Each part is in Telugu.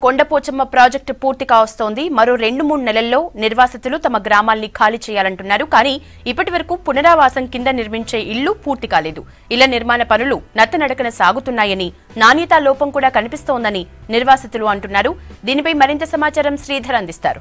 కొండపోచమ్మ ప్రాజెక్టు పూర్తి కావస్తోంది మరో రెండు మూడు నెలల్లో నిర్వాసితులు తమ గ్రామాల్ని ఖాళీ చేయాలంటున్నారు కానీ ఇప్పటి వరకు పునరావాసం కింద నిర్మించే ఇళ్లు పూర్తి కాలేదు ఇళ్ల నిర్మాణ పనులు నత్తనడకన సాగుతున్నాయని నాణ్యతా లోపం కూడా కనిపిస్తోందని నిర్వాసితులు అంటున్నారు దీనిపై మరింత సమాచారం శ్రీధర్ అందిస్తారు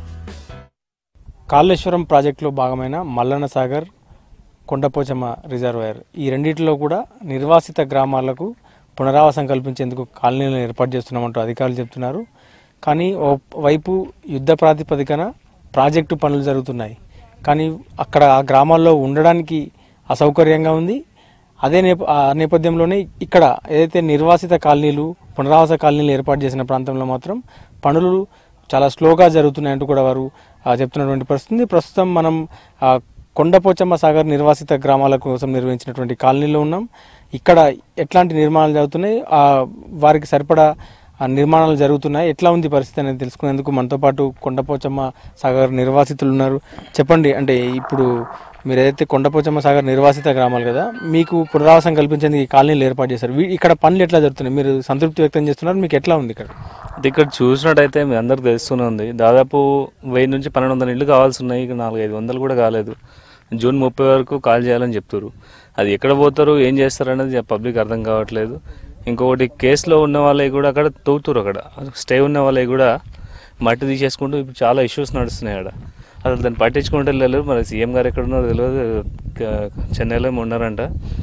కాళేశ్వరం ప్రాజెక్టులో భాగమైన మల్లన్న సాగర్ కొండపోచమ్మ రిజర్వాయర్ ఈ రెండింటిలో కూడా నిర్వాసిత గ్రామాలకు పునరావాసం కల్పించేందుకు కాలనీలను ఏర్పాటు చేస్తున్నామంటూ అధికారులు చెప్తున్నారు కానీ ఓ వైపు యుద్ధ ప్రాతిపదికన ప్రాజెక్టు పనులు జరుగుతున్నాయి కానీ అక్కడ ఆ గ్రామాల్లో ఉండడానికి అసౌకర్యంగా ఉంది అదే నేప ఆ నేపథ్యంలోనే ఇక్కడ ఏదైతే నిర్వాసిత కాలనీలు పునరావాస కాలనీలు ఏర్పాటు చేసిన ప్రాంతంలో మాత్రం పనులు చాలా స్లోగా జరుగుతున్నాయంటూ కూడా వారు ఆ, చెప్తున్నటువంటి పరిస్థితి ప్రస్తుతం మనం ఆ, కొండపోచమ్మ సాగర్ నిర్వాసిత గ్రామాల కోసం నిర్వహించినటువంటి కాలనీలో ఉన్నాం ఇక్కడ ఎట్లాంటి నిర్మాణాలు జరుగుతున్నాయి ఆ, వారికి సరిపడా ఆ, నిర్మాణాలు జరుగుతున్నాయి ఎట్లా ఉంది పరిస్థితి అనేది తెలుసుకునేందుకు మనతో పాటు కొండపోచమ్మ సాగర్ నిర్వాసితులు ఉన్నారు చెప్పండి అంటే ఇప్పుడు మీరు ఏదైతే కొండపోచమ్మ సాగర్ నిర్వాసిత గ్రామాలు కదా మీకు పునరావాసం కల్పించేందుకు ఈ కాలనీలు ఏర్పాటు చేశారు వీ- ఇక్కడ పనులు ఎట్లా జరుగుతున్నాయి మీరు సంతృప్తి వ్యక్తం చేస్తున్నారు మీకు ఎట్లా ఉంది ఇక్కడ అది ఇక్కడ చూసినట్టయితే మీ అందరికి తెలుస్తూనే ఉంది దాదాపు వెయ్యి నుంచి పన్నెండు వందల ఇళ్ళు కావాల్సి ఉన్నాయి ఇక నాలుగు ఐదు వందలు కూడా కాలేదు జూన్ ముప్పై వరకు కాల్ చేయాలని చెప్తారు అది ఎక్కడ పోతారు ఏం చేస్తారు అనేది పబ్లిక్ అర్థం కావట్లేదు ఇంకొకటి కేసులో ఉన్న వాళ్ళవి కూడా అక్కడ తవ్వుతారు అక్కడ స్టే ఉన్న వాళ్ళవి కూడా మట్టి తీసేసుకుంటూ ఇప్పుడు చాలా ఇష్యూస్ నడుస్తున్నాయి అక్కడ అసలు దాన్ని పట్టించుకుంటే వెళ్ళరు మరి సీఎం గారు ఎక్కడ ఉన్నారో తెలియదు క- చెన్నైలో ఏమో ఉన్నారంట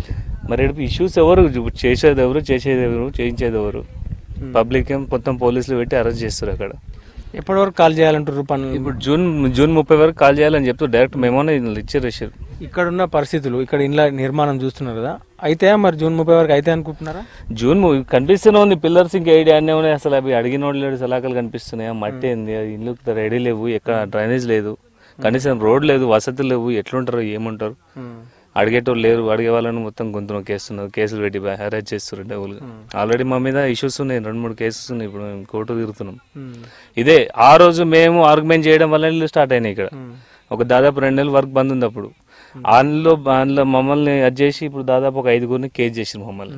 మరి ఇష్యూస్ ఎవరు చేసేది ఎవరు చేసేది ఎవరు చేయించేది ఎవరు పబ్లిక్ ఏం మొత్తం పోలీసులు పెట్టి అరెస్ట్ చేస్తారు అక్కడ ఎప్పటి వరకు కాల్ చేయాలంటారు పనులు ఇప్పుడు జూన్ జూన్ ముప్పై వరకు కాల్ చేయాలని చెప్తూ డైరెక్ట్ మేమోనే ఇచ్చారు ఇచ్చారు ఇక్కడ ఉన్న పరిస్థితులు ఇక్కడ ఇండ్ల నిర్మాణం చూస్తున్నారు కదా అయితే మరి జూన్ ముప్పై వరకు అయితే అనుకుంటున్నారా జూన్ ము- కనిపిస్తూనే ఉంది పిల్లర్స్ ఇంకా ఐడియా అన్నీ ఉన్నాయి అసలు అవి అడిగిన వాళ్ళు లేడు సలాకలు కనిపిస్తున్నాయి ఆ మట్టి ఏంది ఆ ఇల్లు రెడీ లేవు ఎక్కడ డ్రైనేజ్ లేదు కనీసం రోడ్ లేదు వసతులు లేవు ఎట్లుంటారు ఏముంటారు అడిగేటోళ్ళు లేరు అడిగే వాళ్ళని మొత్తం గొంతు నొక్కేస్తున్నారు కేసులు పెట్టి హెరాజ్ చేస్తున్నారు డబ్బులు ఆల్రెడీ మా మీద ఇష్యూస్ ఉన్నాయి రెండు మూడు కేసెస్ ఉన్నాయి ఇప్పుడు మేము కోర్టు తిరుగుతున్నాం ఇదే ఆ రోజు మేము ఆర్గ్యుమెంట్ చేయడం వల్ల ఇల్లు స్టార్ట్ అయినాయి ఇక్కడ ఒక దాదాపు రెండు నెలలు వర్క్ బంద్ ఉంది అప్పుడు అందులో అందులో మమ్మల్ని అది చేసి ఇప్పుడు దాదాపు ఒక ఐదుగురిని కేసు చేసింది మమ్మల్ని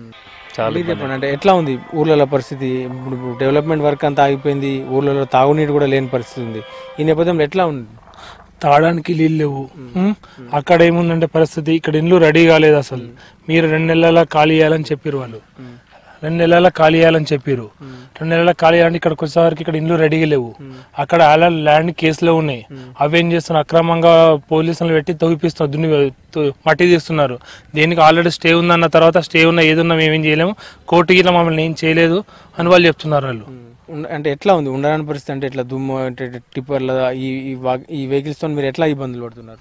చాలా మీరు చెప్పండి అంటే ఎట్లా ఉంది ఊర్లలో పరిస్థితి ఇప్పుడు డెవలప్మెంట్ వర్క్ అంతా ఆగిపోయింది ఊర్లలో తాగునీరు కూడా లేని పరిస్థితి ఉంది ఈ నేపథ్యంలో ఎట్లా ఉంది తాగడానికి నీళ్ళు లేవు ఉం? అక్కడ ఏముందంటే పరిస్థితి ఇక్కడ ఇండ్లు రెడీ కాలేదు అసలు మీరు రెండు నెలల ఖాళీ చేయాలని చెప్పారు వాళ్ళు రెండు నెలల ఖాళీ చేయాలని చెప్పారు రెండు నెలల ఖాళీ చేయాలంటే ఇక్కడికి వచ్చేసరికి ఇక్కడ ఇండ్లు రెడీగా లేవు అక్కడ అలా ల్యాండ్ కేసులో ఉన్నాయి అవి ఏం చేస్తున్నారు అక్రమంగా పోలీసులు పెట్టి తవ్విపిస్తున్నారు దున్ని తో- మట్టి తీస్తున్నారు దేనికి ఆల్రెడీ స్టే ఉందన్న తర్వాత స్టే ఉన్న ఏదున్నా మేమేం చేయలేము కోర్టు గిట్ల మమ్మల్ని ఏం చేయలేదు అని వాళ్ళు చెప్తున్నారు వాళ్ళు ఉండ- అంటే ఎట్లా ఉంది ఉండడానికి పరిస్థితి అంటే ఎట్లా దుమ్ము అంటే టిప్పర్ల ఈ ఈ వా- ఈ వెహికల్స్ తో మీరు ఎట్లా ఇబ్బందులు పడుతున్నారు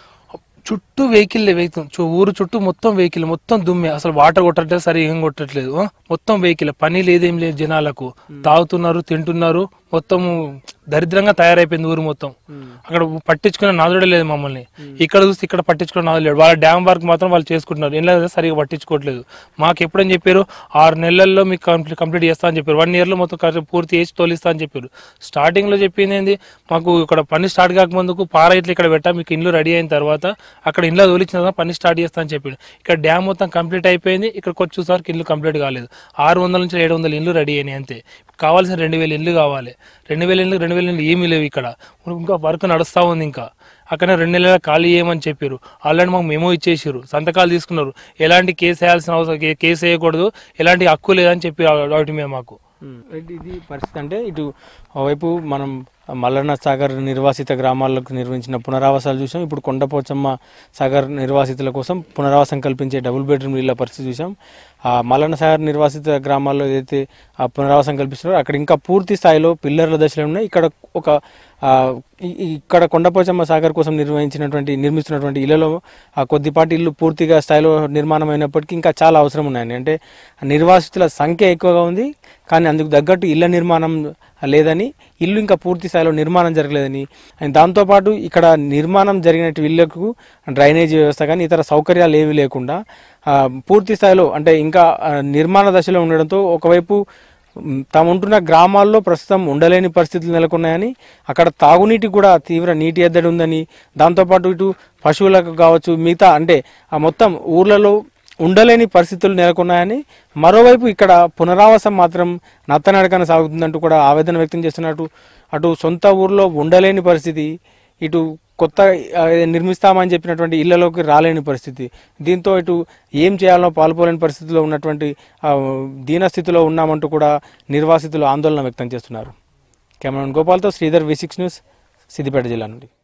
చుట్టూ వెహికల్ వెహికల్ చు- ఊరు చుట్టూ మొత్తం వెహికల్ మొత్తం దుమ్మే అసలు వాటర్ కొట్టట్లేదు సరే ఏం కొట్టట్లేదు ఆ? మొత్తం వెహికల్ పని లేదేం లేదు జనాలకు తాగుతున్నారు తింటున్నారు మొత్తం దరిద్రంగా తయారైపోయింది ఊరు మొత్తం అక్కడ పట్టించుకునే నాదుడే లేదు మమ్మల్ని ఇక్కడ చూస్తే ఇక్కడ పట్టించుకునే నాదుడు లేడు వాళ్ళ డ్యామ్ వర్క్ మాత్రం వాళ్ళు చేసుకుంటున్నారు ఏం లేదు సరిగా పట్టించుకోవట్లేదు మాకు ఎప్పుడని చెప్పారు ఆరు నెలల్లో మీకు కంప్లీట్ కంప్లీట్ చేస్తా అని చెప్పారు వన్ ఇయర్ లో మొత్తం కరెక్ట్ పూర్తి చేసి తోలిస్తా అని చెప్పారు స్టార్టింగ్ లో చెప్పింది ఏంది మాకు ఇక్కడ పని స్టార్ట్ కాకముందుకు పార ఇట్లా ఇక్కడ పెట్టా మీకు ఇల్లు రెడీ అయిన తర్వాత అక్కడ ఇల్లు తోలిచ్చిన తర్వాత పని స్టార్ట్ చేస్తా అని చెప్పాడు ఇక్కడ డ్యామ్ మొత్తం కంప్లీట్ అయిపోయింది ఇక్కడికి వచ్చి చూసేసరికి ఇల్లు కంప్లీట్ కాలేదు ఆరు వందల నుంచి ఏడు వందల ఇల్లు రెడీ అయినాయి అంతే కావాల్సిన రెండు వేల ఇల్లు కావాలి రెండు వేల ఇల్లు రెండు వేల ఇల్లు ఏమీ లేవు ఇక్కడ ఇంకా వర్క్ నడుస్తూ ఉంది ఇంకా అక్కడ రెండు నెలల ఖాళీ చేయమని చెప్పారు ఆల్రెడీ మాకు మెమో ఇచ్చేసారు సంతకాలు తీసుకున్నారు ఎలాంటి కేసు వేయాల్సిన అవసరం కే- కేసు వేయకూడదు ఎలాంటి హక్కు లేదని చెప్పి వాటి మీద మాకు ఇది ఇది పరిస్థితి అంటే ఇటు ఒకవైపు మనం మల్లన్న సాగర్ నిర్వాసిత గ్రామాలకు నిర్వహించిన పునరావాసాలు చూసాం ఇప్పుడు కొండపోచమ్మ సాగర్ నిర్వాసితుల కోసం పునరావాసం కల్పించే డబుల్ బెడ్రూమ్ ఇళ్ళ పరిస్థితి చూసాం ఆ మల్లన్న సాగర్ నిర్వాసిత గ్రామాల్లో ఏదైతే ఆ పునరావాసం కల్పిస్తున్నారో అక్కడ ఇంకా పూర్తి స్థాయిలో పిల్లర్ల దశలో ఉన్నాయి ఇక్కడ ఒక ఆ, ఈ- ఈ- ఇక్కడ కొండపోచమ్మ సాగర్ కోసం నిర్వహించినటువంటి నిర్మిస్తున్నటువంటి ఇళ్లలో ఆ కొద్దిపాటి ఇల్లు పూర్తిగా స్థాయిలో నిర్మాణం అయినప్పటికీ ఇంకా చాలా అవసరం ఉన్నాయండి అంటే నిర్వాసితుల సంఖ్య ఎక్కువగా ఉంది కానీ అందుకు తగ్గట్టు ఇళ్ల నిర్మాణం లేదని ఇల్లు ఇంకా పూర్తి స్థాయిలో నిర్మాణం జరగలేదని అండ్ దాంతోపాటు ఇక్కడ నిర్మాణం జరిగిన ఇళ్లకు డ్రైనేజీ వ్యవస్థ కానీ ఇతర సౌకర్యాలు ఏవి లేకుండా ఆ, పూర్తి స్థాయిలో అంటే ఇంకా ఆ, నిర్మాణ దశలో ఉండడంతో ఒకవైపు మ్, తాము ఉంటున్న గ్రామాల్లో ప్రస్తుతం ఉండలేని పరిస్థితులు నెలకొన్నాయని అక్కడ తాగునీటి కూడా తీవ్ర నీటి ఎద్దడి ఉందని దాంతోపాటు ఇటు పశువులకు కావచ్చు మిగతా అంటే ఆ మొత్తం ఊర్లలో ఉండలేని పరిస్థితులు నెలకొన్నాయని మరోవైపు ఇక్కడ పునరావాసం మాత్రం నత్తనడకన సాగుతుందంటూ కూడా ఆవేదన వ్యక్తం చేస్తున్నట్టు అటు సొంత ఊర్లో ఉండలేని పరిస్థితి ఇటు కొత్త ఆ, నిర్మిస్తామని చెప్పినటువంటి ఇళ్లలోకి రాలేని పరిస్థితి దీంతో ఇటు ఏం చేయాలో పాల్పోలేని పరిస్థితిలో ఉన్నటువంటి ఆ, దీనస్థితిలో ఉన్నామంటూ కూడా నిర్వాసితులు ఆందోళన వ్యక్తం చేస్తున్నారు కెమెరాన్ గోపాల్తో Sridhar V six news Siddipet జిల్లా నుండి